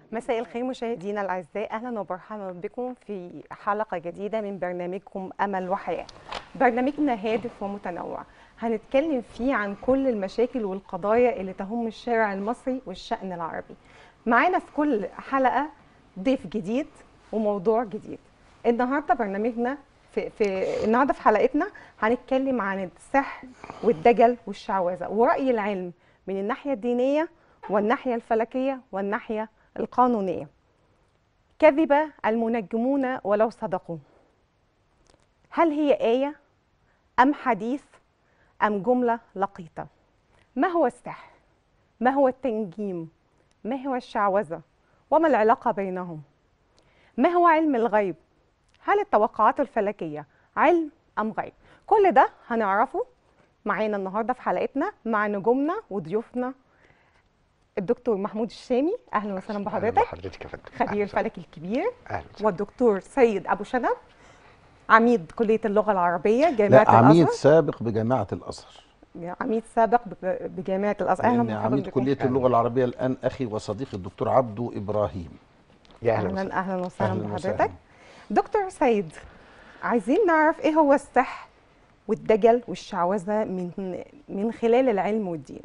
مساء الخير مشاهدينا الاعزاء اهلا ومرحبا بكم في حلقه جديده من برنامجكم امل وحياه برنامجنا هادف ومتنوع هنتكلم فيه عن كل المشاكل والقضايا اللي تهم الشارع المصري والشأن العربي معانا في كل حلقه ضيف جديد وموضوع جديد النهارده برنامجنا في, في النهارده في حلقتنا هنتكلم عن السحر والدجل والشعوذه ورأي العلم من الناحيه الدينيه والناحيه الفلكيه والناحيه القانونيه كذب المنجمون ولو صدقوا هل هي آية أم حديث أم جملة لقيطة ما هو السحر ما هو التنجيم ما هو الشعوذة وما العلاقة بينهم ما هو علم الغيب هل التوقعات الفلكية علم أم غيب كل ده هنعرفه معانا النهارده في حلقتنا مع نجومنا وضيوفنا الدكتور محمود الشامي اهلا وسهلا بحضرتك بحضرتك يا فندم خبير أهلاً وسهلاً. الفلك الكبير اهلا وسهلاً. والدكتور سيد ابو شنب عميد كليه اللغه العربيه جامعه لا عميد الازهر سابق بجامعة الأزهر عميد سابق ب- بجامعه الازهر اهلا لأن ومرحبا عميد بكم. كلية اللغة العربية الآن أخي وصديقي الدكتور عبدو إبراهيم يا اهلا وسهلا اهلا اهلا وسهلا أهلاً بحضرتك وسهلاً. دكتور سيد عايزين نعرف ايه هو السحر والدجل والشعوذه من من خلال العلم والدين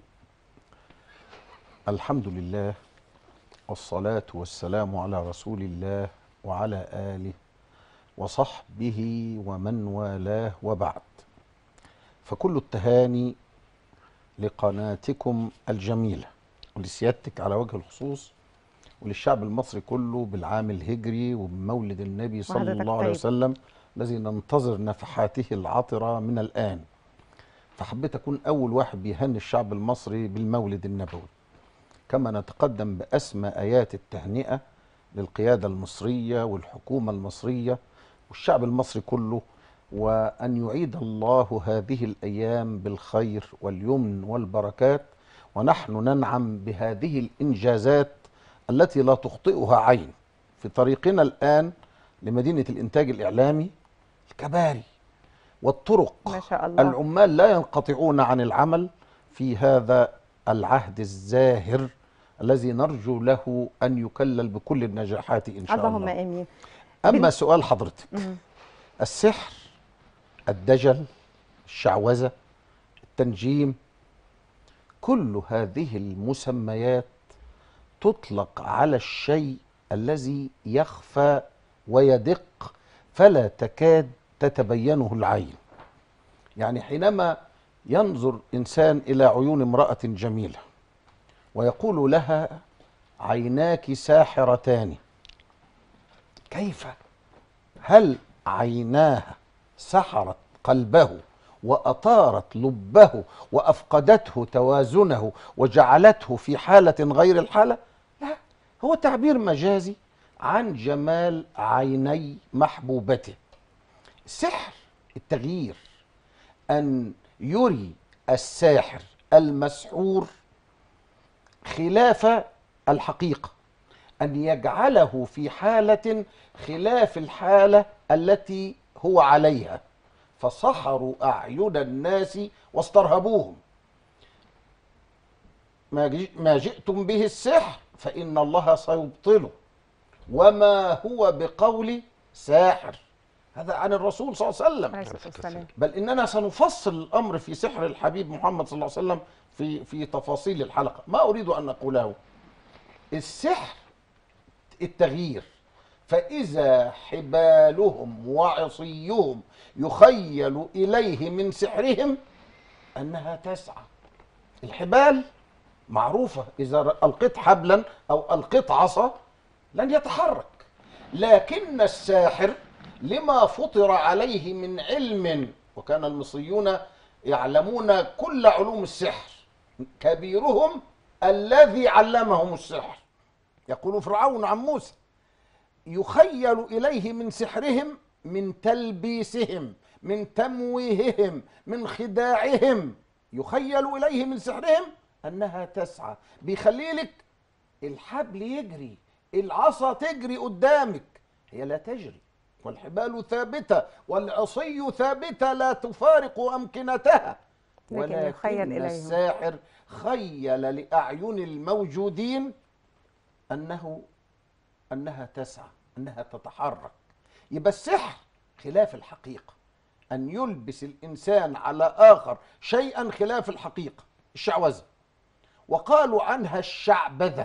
الحمد لله والصلاة والسلام على رسول الله وعلى آله وصحبه ومن والاه وبعد فكل التهاني لقناتكم الجميلة ولسيادتك على وجه الخصوص وللشعب المصري كله بالعام الهجري وبمولد النبي صلى وحضرتك الله عليه طيب. وسلم الذي ننتظر نفحاته العطرة من الآن فحبيت أكون أول واحد بيهني الشعب المصري بالمولد النبوي كما نتقدم بأسمى آيات التهنئة للقيادة المصرية والحكومة المصرية والشعب المصري كله وأن يعيد الله هذه الأيام بالخير واليمن والبركات ونحن ننعم بهذه الإنجازات التي لا تخطئها عين في طريقنا الآن لمدينة الإنتاج الإعلامي الكباري والطرق ما شاء الله العمال لا ينقطعون عن العمل في هذا العهد الزاهر الذي نرجو له أن يكلل بكل النجاحات إن شاء اللهم الله امين أما بال- سؤال حضرتك مم. السحر الدجل الشعوذة التنجيم كل هذه المسميات تطلق على الشيء الذي يخفى ويدق فلا تكاد تتبينه العين يعني حينما ينظر انسان الى عيون امراه جميله ويقول لها عيناك ساحرتان كيف هل عيناها سحرت قلبه واطارت لبه وافقدته توازنه وجعلته في حاله غير الحاله لا هو تعبير مجازي عن جمال عيني محبوبته سحر التغيير ان يري الساحر المسحور خلاف الحقيقه ان يجعله في حاله خلاف الحاله التي هو عليها فسحروا اعين الناس واسترهبوهم ما جي- ما جئتم به السحر فان الله سيبطله وما هو بقول ساحر هذا عن الرسول صلى الله عليه وسلم عليه الصلاه والسلام بل اننا سنفصل الامر في سحر الحبيب محمد صلى الله عليه وسلم في في تفاصيل الحلقه ما اريد ان اقوله السحر التغيير فاذا حبالهم وعصيهم يخيل اليه من سحرهم انها تسعى الحبال معروفه اذا القيت حبلا او القيت عصا لن يتحرك لكن الساحر لما فطر عليه من علم وكان المصريون يعلمون كل علوم السحر كبيرهم الذي علمهم السحر يقول فرعون عن موسى يخيل اليه من سحرهم من تلبيسهم من تمويههم من خداعهم يخيل اليه من سحرهم انها تسعى بيخلي لك الحبل يجري العصا تجري قدامك هي لا تجري والحبال ثابته والعصي ثابته لا تفارق امكنتها لكن يخيل ولكن إليهم. الساحر خيل لاعين الموجودين انه انها تسعى انها تتحرك يبقى السحر خلاف الحقيقه ان يلبس الانسان على اخر شيئا خلاف الحقيقه الشعوذه وقالوا عنها الشعبذه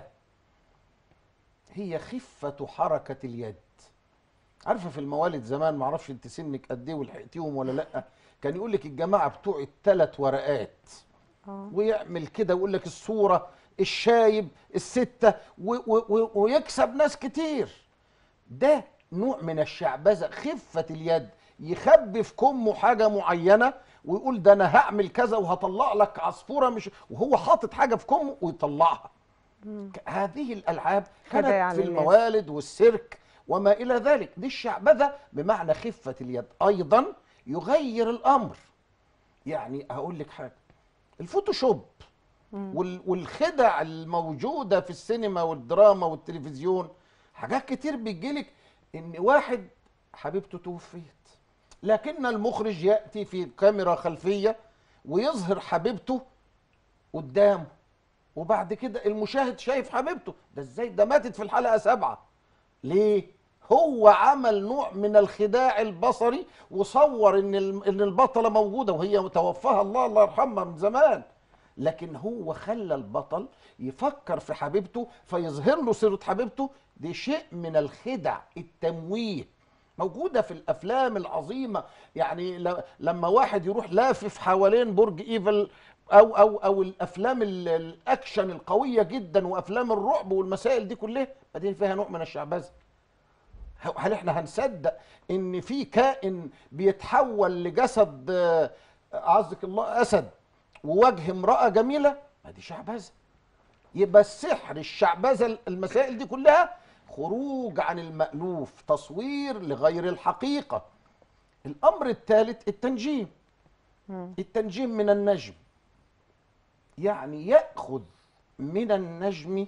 هي خفه حركه اليد عارفه في الموالد زمان ما اعرفش انت سنك قد ايه ولحقتيهم ولا لا كان يقول لك الجماعه بتوع الثلاث ورقات اه ويعمل كده ويقول لك الصوره الشايب السته و و و ويكسب ناس كتير ده نوع من الشعبذه خفه اليد يخبي في كمه حاجه معينه ويقول ده انا هعمل كذا وهطلع لك عصفوره مش وهو حاطط حاجه في كمه ويطلعها ك- هذه الالعاب خداع كانت في للناس. الموالد والسيرك وما الى ذلك دي الشعبذه بمعنى خفه اليد ايضا يغير الامر يعني هقول لك حاجه الفوتوشوب وال- والخدع الموجوده في السينما والدراما والتلفزيون حاجات كتير بتجيلك ان واحد حبيبته توفيت لكن المخرج ياتي في كاميرا خلفيه ويظهر حبيبته قدامه وبعد كده المشاهد شايف حبيبته ده ازاي ده ماتت في الحلقه سبعه ليه هو عمل نوع من الخداع البصري وصور ان الم- ان البطله موجوده وهي توفاها الله الله يرحمها من زمان لكن هو خلى البطل يفكر في حبيبته فيظهر له صوره حبيبته دي شيء من الخدع التمويه موجوده في الافلام العظيمه يعني ل- لما واحد يروح لافف حوالين برج ايفل او او او الافلام ال- الاكشن القويه جدا وافلام الرعب والمسائل دي كلها دي فيها نوع من الشعبذه هل احنا هنصدق ان في كائن بيتحول لجسد آه، اعزك الله اسد ووجه امراه جميله ما دي شعبذه يبقى السحر الشعبذه المسائل دي كلها خروج عن المألوف تصوير لغير الحقيقه الامر الثالث التنجيم التنجيم من النجم يعني ياخذ من النجم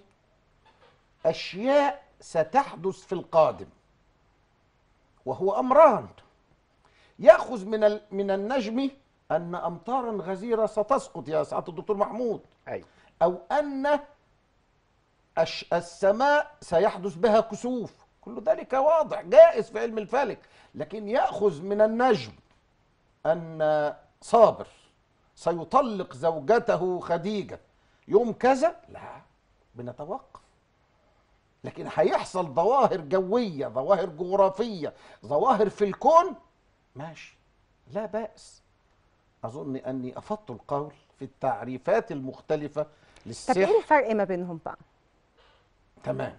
اشياء ستحدث في القادم وهو امران ياخذ من ال- من النجم ان امطارا غزيره ستسقط يا سعاده الدكتور محمود ايوه او ان الش- السماء سيحدث بها كسوف كل ذلك واضح جائز في علم الفلك لكن ياخذ من النجم ان صابر سيطلق زوجته خديجه يوم كذا لا بنتوقف لكن هيحصل ظواهر جويه ظواهر جغرافيه ظواهر في الكون ماشي لا باس اظن اني افضت القول في التعريفات المختلفه طب للسحر ايه الفرق ما بينهم بقى تمام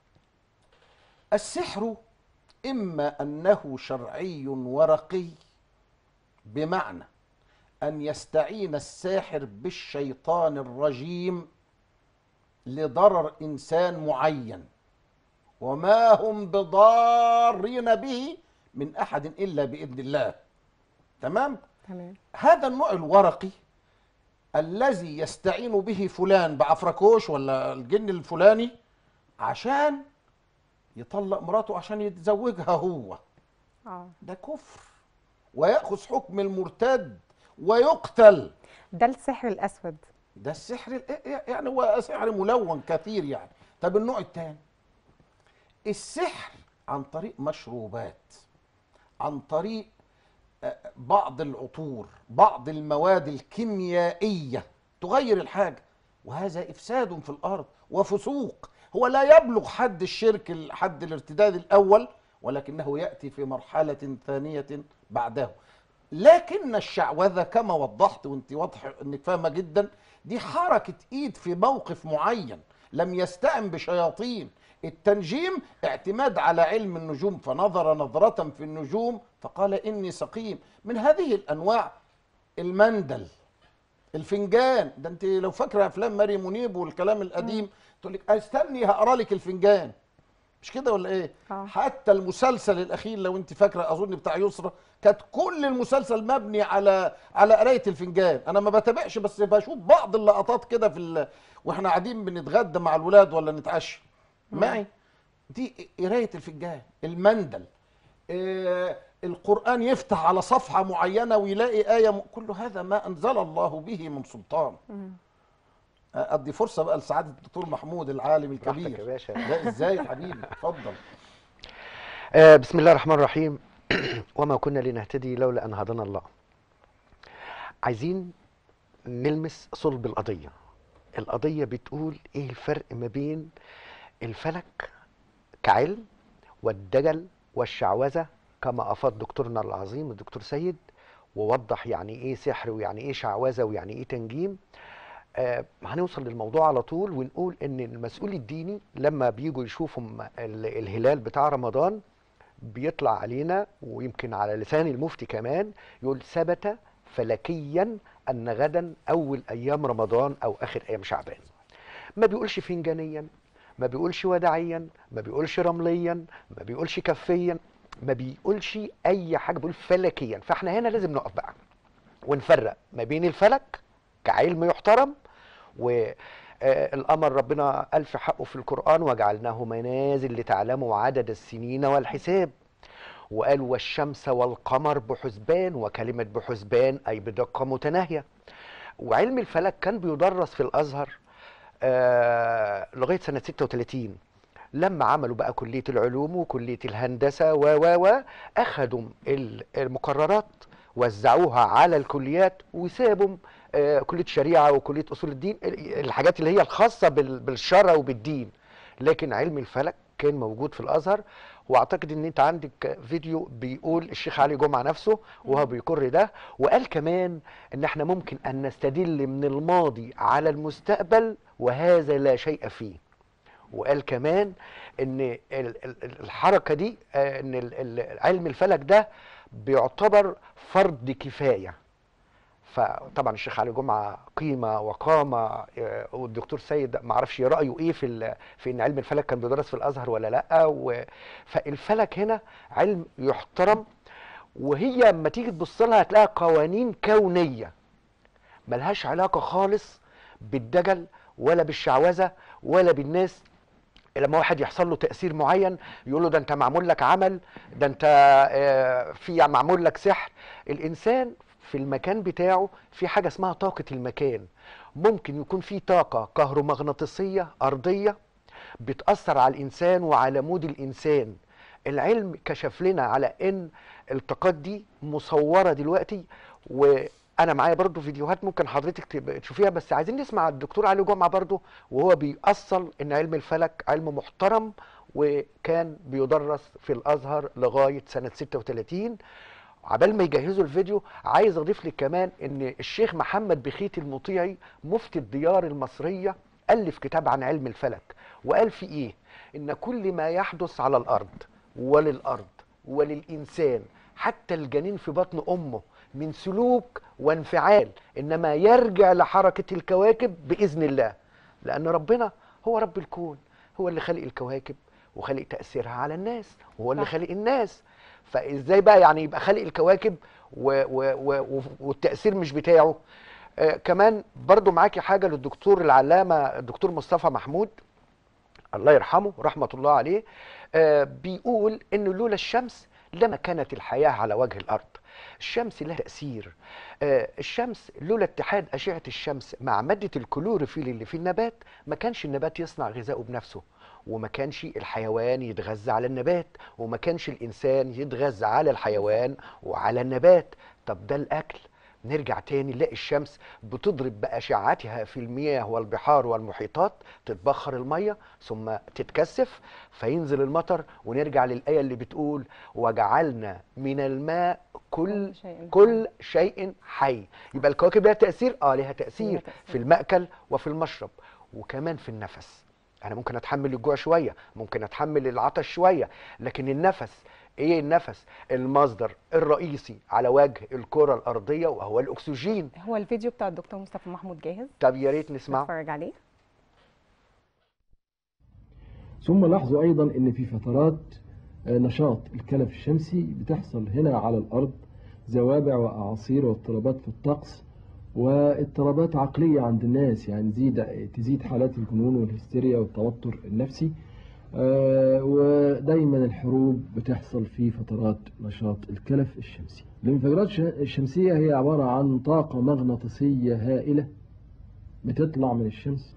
السحر إما أنه شرعي ورقي بمعنى أن يستعين الساحر بالشيطان الرجيم لضرر إنسان معين وما هم بضارين به من أحد إلا بإذن الله تمام؟ تمام هذا النوع الورقي الذي يستعين به فلان بعفركوش ولا الجن الفلاني عشان يطلق مراته عشان يتزوجها هو اه ده كفر ويأخذ حكم المرتد ويقتل ده السحر الاسود ده السحر ال- يعني هو سحر ملون كثير يعني طب النوع الثاني السحر عن طريق مشروبات عن طريق آه، بعض العطور بعض المواد الكيميائية تغير الحاجة وهذا إفساد في الأرض وفسوق هو لا يبلغ حد الشرك ال- حد الارتداد الأول ولكنه يأتي في مرحلة ثانية بعده لكن الشعوذة كما وضحت وانت واضح انك فاهمة جدا دي حركة ايد في موقف معين لم يستعن بشياطين التنجيم اعتماد على علم النجوم فنظر نظرة في النجوم فقال اني سقيم من هذه الانواع المندل الفنجان ده انت لو فاكره افلام ماري منيب والكلام القديم تقول لك استني هقرا لك الفنجان مش كده ولا ايه آه. حتى المسلسل الاخير لو انت فاكره اظن بتاع يسرى كانت كل المسلسل مبني على على قرايه الفنجان انا ما بتابعش بس بشوف بعض اللقطات كده في ال... واحنا قاعدين بنتغدى مع الولاد ولا نتعشى معي دي قرايه الفنجان المندل آه القران يفتح على صفحه معينه ويلاقي ايه م... كل هذا ما انزل الله به من سلطان ادي فرصه بقى لسعاده الدكتور محمود العالم براحتك يا الكبير باشا لا ازاي يا حبيبي اتفضل آه، بسم الله الرحمن الرحيم وما كنا لنهتدي لولا ان هدانا الله عايزين نلمس صلب القضيه القضيه بتقول ايه الفرق ما بين الفلك كعلم والدجل والشعوذه كما افاد دكتورنا العظيم الدكتور سيد ووضح يعني ايه سحر ويعني ايه شعوذه ويعني ايه تنجيم آه هنوصل للموضوع على طول ونقول ان المسؤول الديني لما بيجوا يشوفوا م- ال- الهلال بتاع رمضان بيطلع علينا ويمكن على لسان المفتي كمان يقول ثبت فلكيا ان غدا اول ايام رمضان او اخر ايام شعبان ما بيقولش فنجانيا ما بيقولش وداعيا ما بيقولش رمليا ما بيقولش كفيا ما بيقولش اي حاجه بيقول فلكيا فاحنا هنا لازم نقف بقى ونفرق ما بين الفلك كعلم يحترم والأمر ربنا قال في حقه في القرآن وجعلناه منازل لتعلموا عدد السنين والحساب وقال والشمس والقمر بحسبان وكلمة بحسبان أي بدقة متناهية وعلم الفلك كان بيدرس في الأزهر آه لغاية سنة 36 لما عملوا بقى كلية العلوم وكلية الهندسة و و و أخدوا ال- المقررات وزعوها على الكليات وسابوا آه، كلية الشريعة وكلية أصول الدين ال- الحاجات اللي هي الخاصة بال- بالشرع وبالدين لكن علم الفلك كان موجود في الأزهر واعتقد ان انت عندك فيديو بيقول الشيخ علي جمعه نفسه وهو بيقر ده وقال كمان ان احنا ممكن ان نستدل من الماضي على المستقبل وهذا لا شيء فيه وقال كمان ان ال- ال- ال- الحركه دي آه، ان ال- ال- علم الفلك ده بيعتبر فرض كفايه فطبعا الشيخ علي جمعه قيمه وقامه آه، والدكتور سيد ما اعرفش رايه ايه في ال- في ان علم الفلك كان بيدرس في الازهر ولا لا و- فالفلك هنا علم يحترم وهي لما تيجي تبص لها هتلاقي قوانين كونيه ملهاش علاقه خالص بالدجل ولا بالشعوذه ولا بالناس لما واحد يحصل له تأثير معين يقول له ده انت معمول لك عمل ده انت آه، في معمول لك سحر الإنسان في المكان بتاعه في حاجة اسمها طاقة المكان ممكن يكون في طاقة كهرومغناطيسية أرضية بتأثر على الإنسان وعلى مود الإنسان العلم كشف لنا على ان الطاقات دي مصورة دلوقتي وانا معايا برضو فيديوهات ممكن حضرتك تبقى تشوفيها بس عايزين نسمع الدكتور علي جمعة برضو وهو بيأصل ان علم الفلك علم محترم وكان بيدرس في الازهر لغاية سنة 36 عبال ما يجهزوا الفيديو عايز اضيف لك كمان ان الشيخ محمد بخيت المطيعي مفتي الديار المصرية ألف كتاب عن علم الفلك وقال في ايه ان كل ما يحدث على الارض وللارض وللانسان حتى الجنين في بطن امه من سلوك وانفعال انما يرجع لحركه الكواكب باذن الله لان ربنا هو رب الكون هو اللي خلق الكواكب وخلق تاثيرها على الناس وهو اللي صح. خلق الناس فازاي بقى يعني يبقى خلق الكواكب و و و والتاثير مش بتاعه آه كمان برضو معاكي حاجه للدكتور العلامه الدكتور مصطفى محمود الله يرحمه رحمة الله عليه آه بيقول إن لولا الشمس لما كانت الحياة على وجه الأرض الشمس لها تأثير آه الشمس لولا اتحاد أشعة الشمس مع مادة الكلوروفيل اللي في النبات ما كانش النبات يصنع غذائه بنفسه وما كانش الحيوان يتغذى على النبات وما كانش الإنسان يتغذى على الحيوان وعلى النبات طب ده الأكل نرجع تاني نلاقي الشمس بتضرب بأشعتها في المياه والبحار والمحيطات تتبخر المية ثم تتكثف فينزل المطر ونرجع للآية اللي بتقول وجعلنا من الماء كل كل شيء كل شيء حي يبقى الكواكب لها تأثير اه لها تأثير ليها تأثير. في المأكل وفي المشرب وكمان في النفس انا ممكن اتحمل الجوع شويه ممكن اتحمل العطش شويه لكن النفس ايه النفس المصدر الرئيسي على وجه الكره الارضيه وهو الاكسجين هو الفيديو بتاع الدكتور مصطفى محمود جاهز طب يا ريت نسمعه نتفرج عليه ثم لاحظوا أيضا أن في فترات آه، نشاط الكلف الشمسي بتحصل هنا على الأرض زوابع وأعاصير واضطرابات في الطقس واضطرابات عقلية عند الناس يعني تزيد تزيد حالات الجنون والهستيريا والتوتر النفسي آه، ودايما الحروب بتحصل في فترات نشاط الكلف الشمسي الانفجارات الش- الشمسية هي عبارة عن طاقة مغناطيسية هائلة بتطلع من الشمس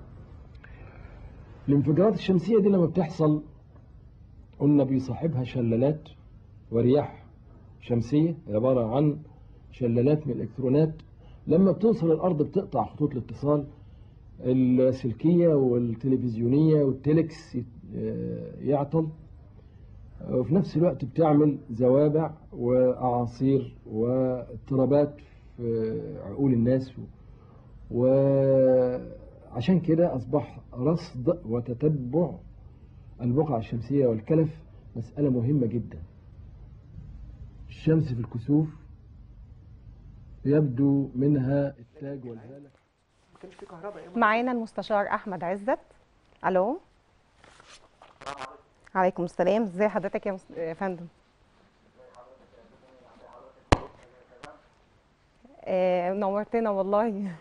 الانفجارات الشمسية دي لما بتحصل قلنا بيصاحبها شلالات ورياح شمسية عبارة عن شلالات من الإلكترونات لما بتوصل الأرض بتقطع خطوط الاتصال اللاسلكية والتلفزيونية والتلكس يت- آه، يعطل وفي نفس الوقت بتعمل زوابع وأعاصير واضطرابات في عقول الناس وعشان كده أصبح رصد وتتبع البقع الشمسية والكلف مسألة مهمة جدا الشمس في الكسوف يبدو منها التاج والهالة ما كانش في كهرباء معانا المستشار احمد عزت الو عليكم السلام ازي حضرتك يا مس- يا فندم آه، نورتنا والله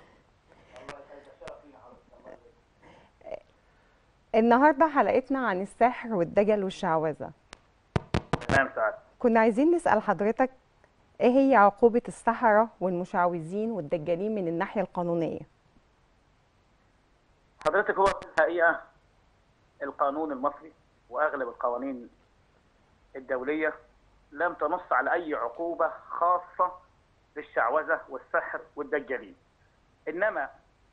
النهارده حلقتنا عن السحر والدجل والشعوذه تمام سعد كنا عايزين نسأل حضرتك ايه هي عقوبة السحرة والمشعوذين والدجالين من الناحية القانونية حضرتك هو في الحقيقة القانون المصري وأغلب القوانين الدولية لم تنص على أي عقوبة خاصة بالشعوذة والسحر والدجالين إنما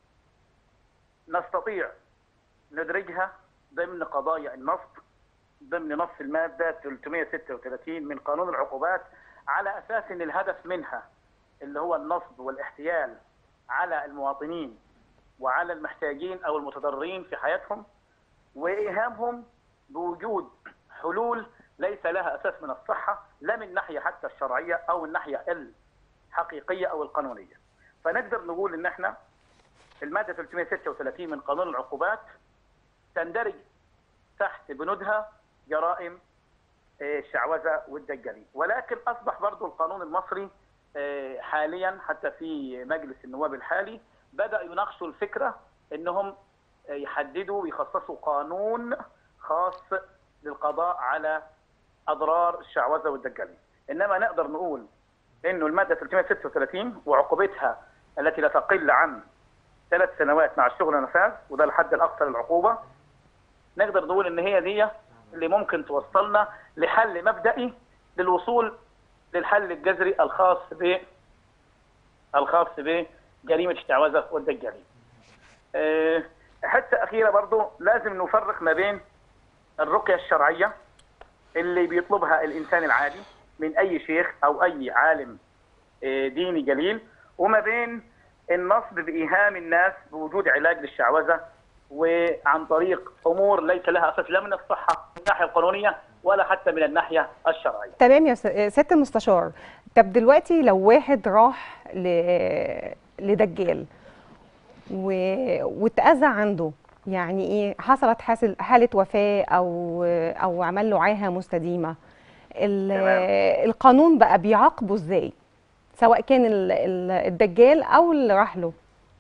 نستطيع ندرجها ضمن قضايا النصب ضمن نص المادة 336 من قانون العقوبات على أساس أن الهدف منها اللي هو النصب والاحتيال على المواطنين وعلى المحتاجين او المتضررين في حياتهم وايهامهم بوجود حلول ليس لها اساس من الصحه لا من ناحيه حتى الشرعيه او الناحيه الحقيقيه او القانونيه. فنقدر نقول ان احنا الماده 336 من قانون العقوبات تندرج تحت بنودها جرائم آه، الشعوذه والدجالين، ولكن اصبح برضو القانون المصري آه، حاليا حتى في مجلس النواب الحالي بدا يناقشوا الفكره انهم آه، يحددوا ويخصصوا قانون خاص للقضاء على اضرار الشعوذه والدجالين. انما نقدر نقول انه الماده 336 وعقوبتها التي لا تقل عن ثلاث سنوات مع الشغل نفاذ وده الحد الاقصى للعقوبه نقدر نقول ان هي دي اللي ممكن توصلنا لحل مبدئي للوصول للحل الجذري الخاص ب الخاص بجريمه الشعوذه والدجالين. أه حتى اخيره برضو لازم نفرق ما بين الرقيه الشرعيه اللي بيطلبها الانسان العادي من اي شيخ او اي عالم آه، ديني جليل وما بين النصب بايهام الناس بوجود علاج للشعوذه وعن طريق امور ليس لها اساس لا من الصحه من الناحيه القانونيه ولا حتى من الناحيه الشرعيه. تمام يا س- سيادة المستشار طب دلوقتي لو واحد راح ل... لدجال و... واتأذى عنده يعني ايه حصلت حاصل حالة وفاة او او عمل له عاهة مستديمة ال... تمام. القانون بقى بيعاقبه ازاي سواء كان ال... ال- الدجال او اللي راح له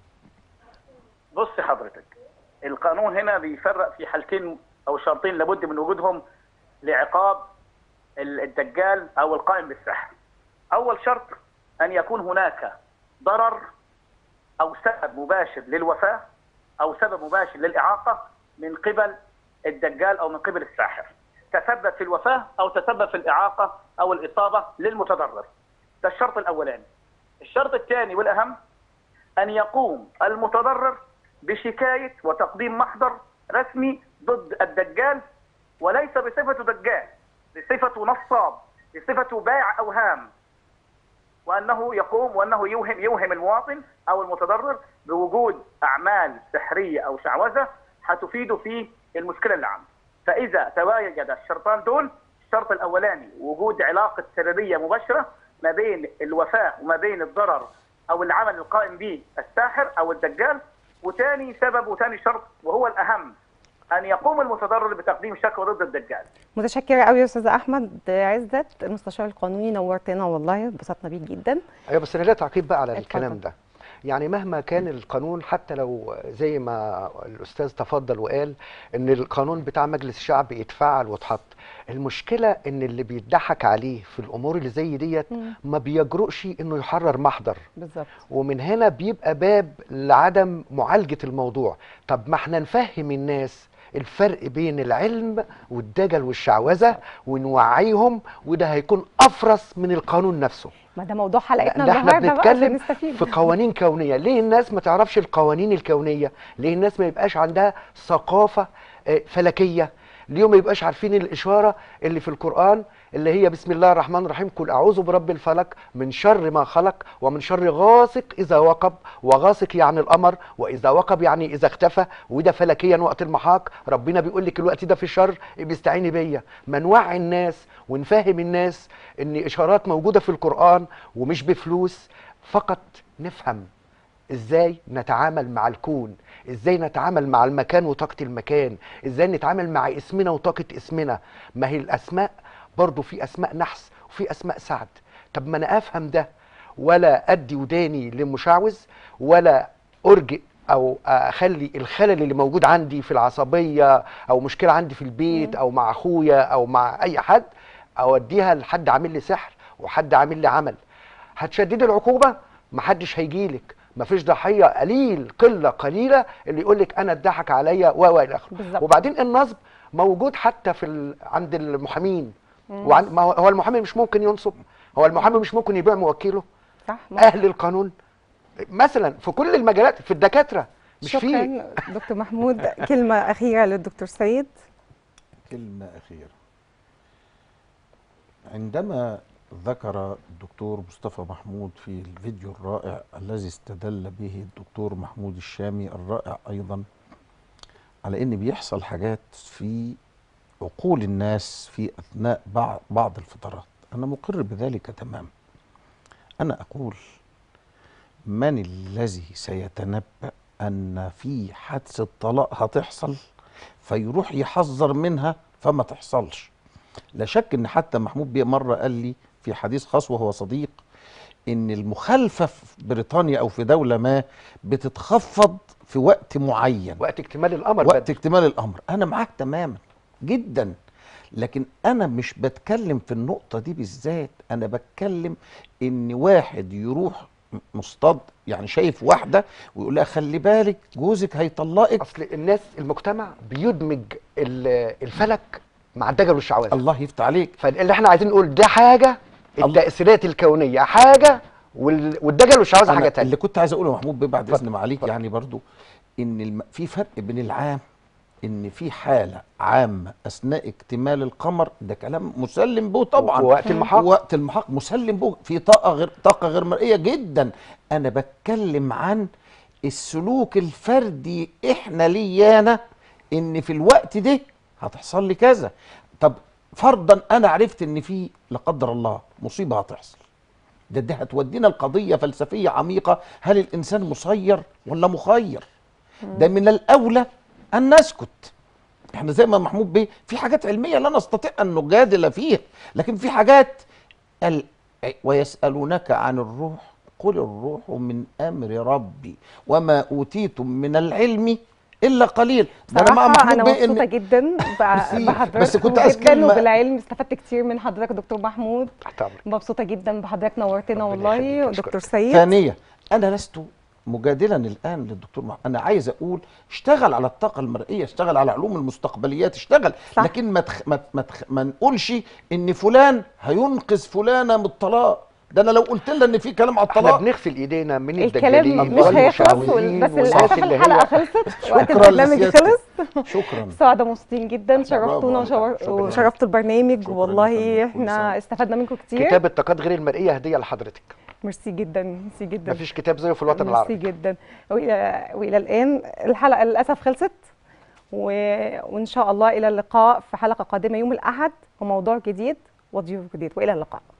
بص حضرتك القانون هنا بيفرق في حالتين او شرطين لابد من وجودهم لعقاب ال- الدجال او القائم بالسحر. اول شرط ان يكون هناك ضرر او سبب مباشر للوفاه او سبب مباشر للاعاقه من قبل الدجال او من قبل الساحر. تسبب في الوفاه او تسبب في الاعاقه او الاصابه للمتضرر. ده الشرط الاولاني. الشرط الثاني والاهم أن يقوم المتضرر بشكاية وتقديم محضر رسمي ضد الدجال وليس بصفته دجال بصفته نصاب بصفته بائع أوهام وأنه يقوم وأنه يوهم يوهم المواطن أو المتضرر بوجود أعمال سحرية أو شعوذة هتفيده في المشكلة اللي عنده فإذا تواجد الشرطان دول الشرط الأولاني وجود علاقة سببية مباشرة ما بين الوفاة وما بين الضرر او العمل القائم به الساحر او الدجال وتاني سبب وتاني شرط وهو الاهم ان يقوم المتضرر بتقديم شكوى ضد الدجال متشكرة قوي يا استاذ احمد عزت المستشار القانوني نورتنا والله اتبسطنا بيك جدا ايوه بس انا لا تعقيب بقى على اتفضل. الكلام ده يعني مهما كان القانون حتى لو زي ما الاستاذ تفضل وقال ان القانون بتاع مجلس الشعب يتفعل واتحط المشكله ان اللي بيضحك عليه في الامور اللي زي ديت مم. ما بيجرؤش انه يحرر محضر بالظبط ومن هنا بيبقى باب لعدم معالجه الموضوع طب ما احنا نفهم الناس الفرق بين العلم والدجل والشعوذه ونوعيهم وده هيكون افرس من القانون نفسه ما ده موضوع حلقتنا ده احنا النهارده بقى عشان بنتكلم نستفيد في قوانين كونيه ليه الناس ما تعرفش القوانين الكونيه ليه الناس ما يبقاش عندها ثقافه آه، فلكيه ليه ما يبقاش عارفين الاشاره اللي في القران اللي هي بسم الله الرحمن الرحيم قل اعوذ برب الفلق من شر ما خلق ومن شر غاسق اذا وقب وغاسق يعني القمر واذا وقب يعني اذا اختفى وده فلكيا وقت المحاق ربنا بيقول لك الوقت ده في الشر بيستعيني بيا ما نوعي الناس ونفهم الناس ان اشارات موجوده في القران ومش بفلوس فقط نفهم ازاي نتعامل مع الكون ازاي نتعامل مع المكان وطاقة المكان ازاي نتعامل مع اسمنا وطاقة اسمنا ما هي الاسماء برضو في اسماء نحس وفي اسماء سعد طب ما انا افهم ده ولا ادي وداني لمشعوذ ولا ارجئ او اخلي الخلل اللي موجود عندي في العصبيه او مشكله عندي في البيت او مع اخويا او مع اي حد اوديها لحد عامل لي سحر وحد عامل لي عمل هتشددي العقوبه محدش هيجيلك مفيش ضحيه قليل قله قليله اللي يقول لك انا اتضحك عليا و و الى اخره بالظبط. وبعدين النصب موجود حتى في ال... عند المحامين وعن... ما هو- هو المحامي مش ممكن ينصب هو المحامي مش ممكن يبيع موكله صح اهل القانون مثلا في كل المجالات في الدكاتره مش في شكرا دكتور محمود كلمه اخيره للدكتور سيد كلمة أخيرة عندما ذكر الدكتور مصطفى محمود في الفيديو الرائع الذي استدل به الدكتور محمود الشامي الرائع أيضا على أن بيحصل حاجات في عقول الناس في أثناء بعض, بعض الفترات أنا مقر بذلك تماما أنا أقول من الذي سيتنبأ أن في حادثة طلاق هتحصل فيروح يحذر منها فما تحصلش لا شك ان حتى محمود بيه مره قال لي في حديث خاص وهو صديق ان المخالفه في بريطانيا او في دوله ما بتتخفض في وقت معين وقت اكتمال الامر وقت بدري. اكتمال الامر انا معاك تماما جدا لكن انا مش بتكلم في النقطه دي بالذات انا بتكلم ان واحد يروح مصطاد يعني شايف واحده ويقول لها خلي بالك جوزك هيطلقك اصل الناس المجتمع بيدمج ال- الفلك مع الدجل والشعوذه الله يفتح عليك فاللي احنا عايزين نقول ده حاجه الله. التاثيرات الكونيه حاجه وال- والدجل والشعوذه أنا حاجه تانية اللي كنت عايز اقوله يا محمود بيه بعد اتفضل، اذن معاليك اتفضل. يعني برضو ان الم... في فرق بين العام ان في حاله عامه اثناء اكتمال القمر ده كلام مسلم به طبعا ووقت المحاق. وقت المحاق مسلم به في طاقه غير طاقه غير مرئيه جدا انا بتكلم عن السلوك الفردي احنا ليانا ان في الوقت ده هتحصل لي كذا طب فرضا انا عرفت ان في لا قدر الله مصيبه هتحصل ده ده هتودينا لقضيه فلسفيه عميقه هل الانسان مسير ولا مخير ده من الاولى ان نسكت احنا زي ما محمود بيه في حاجات علميه لا نستطيع ان نجادل فيها لكن في حاجات ال... ويسالونك عن الروح قل الروح من امر ربي وما اوتيتم من العلم الا قليل ده انا مع صراحة محمود أنا بيه مبسوطة إن- جدا ب- ميرسي. بحضرتك بس كنت عايز جدا كلمة- وبالعلم استفدت كتير من حضرتك دكتور محمود تحت امرك مبسوطة جدا بحضرتك نورتنا ربنا والله يخليك، أشكرك. دكتور سيد ثانية أنا لست مجادلا الآن للدكتور محمد أنا عايز أقول اشتغل على الطاقة المرئية اشتغل على علوم المستقبليات اشتغل صح. لكن ما, تخ... ما, ما, تخ... ما نقولش إن فلان هينقذ فلانة من الطلاق ده أنا لو قلت لها إن في كلام على احنا الطلاق بنغسل ايدينا من الكلام الدجالين مش هيخلص وال- والمشعوذين بس والناس للأسف اللي الحلقة هي خلصت وقت شكرا البرنامج لسيادتك. خلص شكرا سعدة مبسوطين جدا برافو شرفتونا عليك. وشور- شكراً. وشرفتوا البرنامج شكراً يا والله فندم. كل سنة. احنا استفدنا منكم كتير كتاب الطاقات غير المرئيه هديه لحضرتك ميرسي جدا ميرسي جدا مفيش كتاب زيه في الوطن ميرسي العربي جدا والى والى الان الحلقه للاسف خلصت و... وان شاء الله الى اللقاء في حلقه قادمه يوم الاحد وموضوع جديد وضيوف جديد والى اللقاء